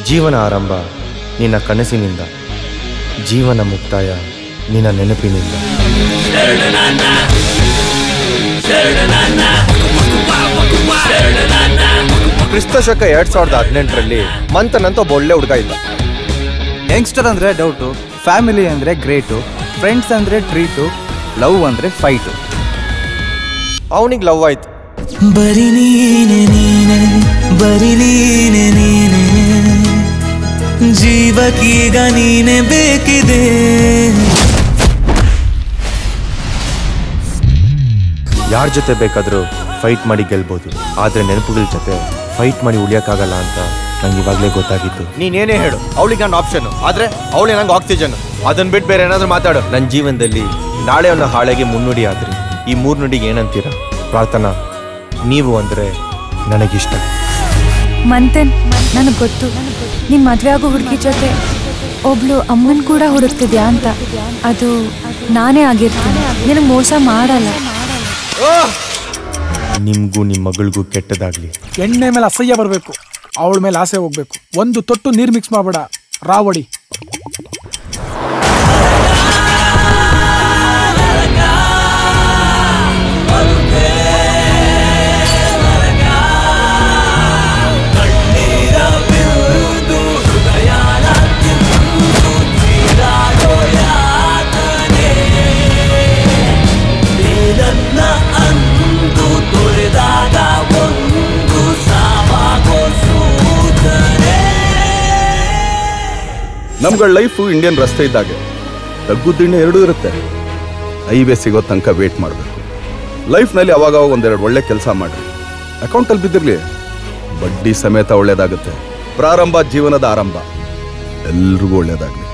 ಜೀವನ ಆರಂಭ ನಿನ್ನ ಕನಸಿನಿಂದ ಜೀವನ ಮುಕ್ತಾಯ ನಿನ್ನ ನೆನಪಿನಿಂದ ಕ್ರಿಸ್ತ ಶಕ ಎರಡ್ ಸಾವಿರದ ಹದಿನೆಂಟರಲ್ಲಿ ಮಂಥನ್ ಅಂತ ಒಬ್ಬ ಒಳ್ಳೆ ಹುಡುಗ ಇದ್ದ ಯಂಗ್ಸ್ಟರ್ ಅಂದರೆ ಡೌಟು ಫ್ಯಾಮಿಲಿ ಅಂದರೆ ಗ್ರೇಟು ಫ್ರೆಂಡ್ಸ್ ಅಂದರೆ ಟ್ರೀಟು ಲವ್ ಅಂದರೆ ಫೈಟು ಅವನಿಗೆ ಲವ್ ಆಯ್ತು ಬರಿ ನೀನೆ ನೀನೆ ಬರಿ ನೀನೆ ನೀನೆ ಜೀವಕ್ಕೀಗ ನೀನೆ ಬೇಕಿದೆ ಯಾರ ಜೊತೆ ಬೇಕಾದರೂ ಫೈಟ್ ಮಾಡಿ ಗೆಲ್ಬೋದು ಆದರೆ ನೆನಪುಗಳ ಜೊತೆ ಫೈಟ್ ಮಾಡಿ ಉಳಿಯೋಕ್ಕಾಗಲ್ಲ ಅಂತ ನಂಗೆ ಇವಾಗಲೇ ಗೊತ್ತಾಗಿತ್ತು ನೀನೇನೇ ಹೇಳು ಅವಳಿಗೆ ನನ್ನ ಆಪ್ಷನ್ ಆದರೆ ಅವಳಿಗೆ ನಂಗೆ ಆಕ್ಸಿಜನ್ ಅದನ್ನ ಬಿಟ್ಟು ಬೇರೆ ಏನಾದರೂ ಮಾತಾಡು ನನ್ನ ಜೀವನದಲ್ಲಿ ನಾಳೆ ಅವನ ಹಾಳೆಗೆ ಮುನ್ನುಡಿ ಆದ್ರಿ ಈ ಮೂರು ನುಡಿಗೆ ಏನಂತೀರ ಪ್ರಾರ್ಥನಾ ನೀವು ಅಂದರೆ ನನಗಿಷ್ಟ ಮಂತನ್ ನನಗೆ ಗೊತ್ತು ನಿನ್ ಮದ್ವೆ ಆಗೋ ಹುಡುಗಿ ಜೊತೆ ಒಬ್ಳು ಅಮ್ಮನ್ ಕೂಡ ಹುಡುಕ್ತಿದ್ಯಾ ಅಂತ ಅದು ನಾನೇ ಆಗಿರ್ತೀನಿ ನಿನಗೆ ಮೋಸ ಮಾಡಲ್ಲ ನಿಮಗೂ ನಿಮ್ಮ ಮಗಳಿಗೂ ಕೆಟ್ಟದಾಗ್ಲಿ ಎಣ್ಣೆ ಮೇಲೆ ಅಸಹ್ಯ ಬರಬೇಕು ಅವಳ ಮೇಲೆ ಆಸೆ ಹೋಗ್ಬೇಕು ಒಂದು ತೊಟ್ಟು ನೀರು ಮಿಕ್ಸ್ ಮಾಡಬೇಡ ರಾವಡಿ ನನ್ನ ಅಂದು ತೊರೆದಾಗ ಒಂದು ಸಾವಾಗೋ ಸೂಚನೆ ನಮ್ಗಳ ಲೈಫು ಇಂಡಿಯನ್ ರಸ್ತೆ ಇದ್ದಾಗೆ ತಗ್ಗು ದಿಣ್ಣೆ ಎರಡೂ ಇರುತ್ತೆ ಹೈವೇ ಸಿಗೋ ತನಕ ವೇಟ್ ಮಾಡಬೇಕು ಲೈಫ್ನಲ್ಲಿ ಅವಾಗ ಅವಾಗ ಒಂದೆರಡು ಒಳ್ಳೆ ಕೆಲಸ ಮಾಡ್ರಿ ಅಕೌಂಟಲ್ಲಿ ಬಿದ್ದಿರಲಿ ಬಡ್ಡಿ ಸಮೇತ ಒಳ್ಳೇದಾಗುತ್ತೆ ಪ್ರಾರಂಭ ಜೀವನದ ಆರಂಭ ಎಲ್ರಿಗೂ ಒಳ್ಳೇದಾಗಲಿ